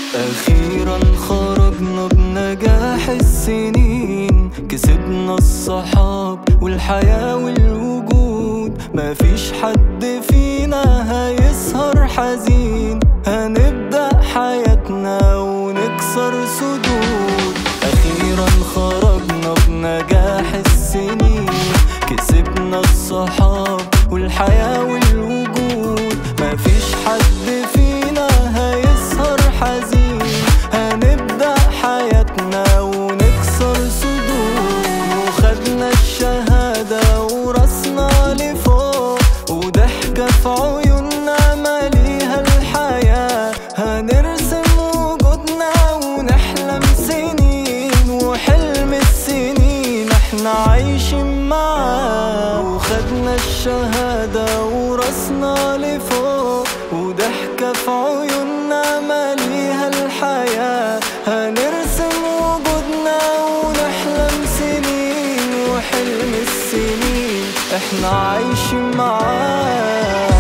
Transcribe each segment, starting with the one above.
أخيرا خرجنا بنجاح السنين كسبنا الصحاب والحياة والوجود مفيش حد فينا هيسهر حزين هنبدأ حياتنا ونكسر سدود أخيرا خرجنا بنجاح السنين كسبنا الصحاب والحياة والوجود مفيش حد فينا هيسهر حزين هنبدأ حياتنا ونكسر سدود وخدنا الشهادة وراسنا لفوق وضحكة في عيوننا ماليها الحياة هنرسم وجودنا ونحلم سنين وحلم السنين احنا عايشين معاه وخدنا الشهادة وراسنا لفوق وضحكة في عيوننا ماليها الحياة هنرسم وجودنا ونحلم سنين وحلم السنين احنا عايشين معاه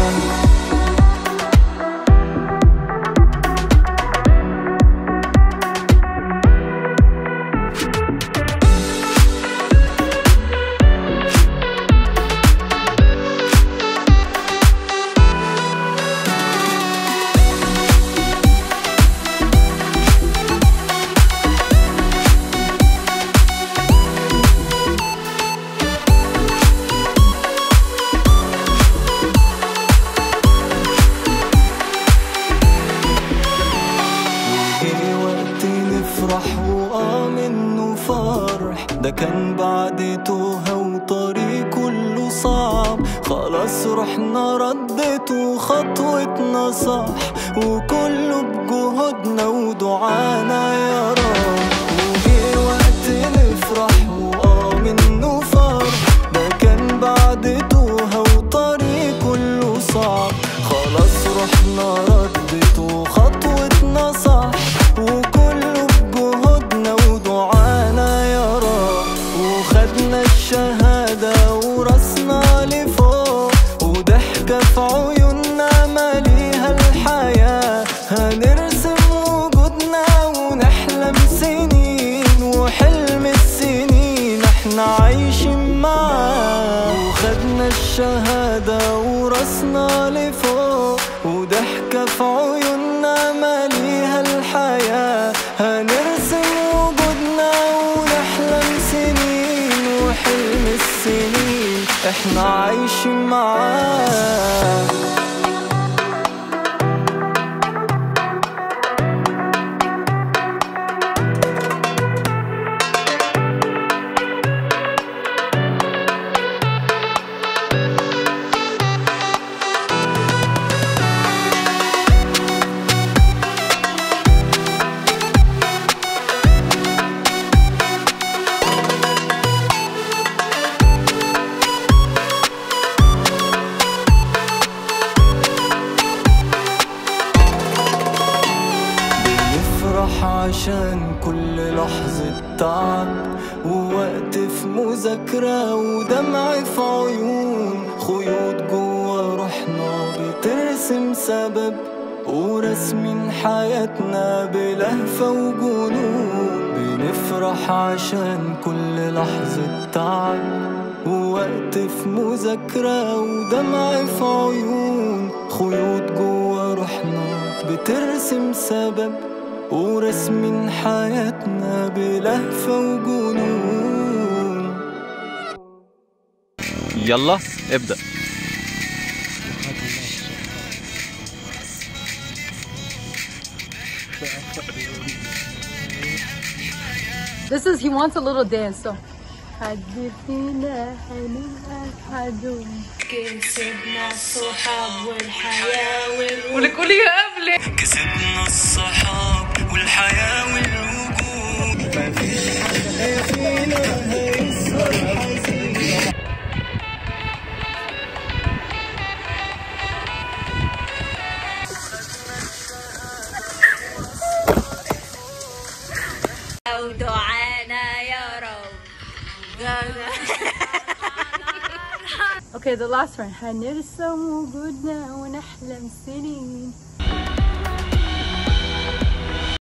وجه وقت نفرح وآه منه فرح ده كان بعد توهة وطريق كله صعب خلاص رحنا ردت وخطوتنا صح وكله بجهودنا ودعانا يا رب وجه وقت نفرح وآه منه فرح ده كان بعد توهة وطريق كله صعب خلاص رحنا ردت وخطوتنا صح وكله بجهودنا ودعانا يا رب وخدنا الشهادة وراسنا لفوق وضحكة في عيوننا ماليها الحياة هنرسم وجودنا ونحلم سنين وحلم السنين احنا عايشين معاه وخدنا الشهادة وراسنا لفوق وضحكة في عيوننا ماليها الحياة هنرسم وجودنا ونحلم سنين وحلم السنين احنا عايشين معاه بنفرح عشان كل لحظة تعب ووقت في مذاكرة ودمع في عيون خيوط جوا روحنا بترسم سبب ورسمين حياتنا بلهفة وجنون بنفرح عشان كل لحظة تعب ووقت في مذاكرة ودمع في عيون خيوط جوا روحنا بترسم سبب ورسمين حياتنا بلهفة وجنون يلا ابدأ This is he wants a little dance so حدثينا هنبقى حدوم كسبنا الصحاب والحياة والوجود ولكل قبل كسبنا الصحاب والحياة والوجود مفيش حد فينا هيسهر حزين ودعانا يا رب Okay, the last one. هنرسم وجودنا ونحلم سنين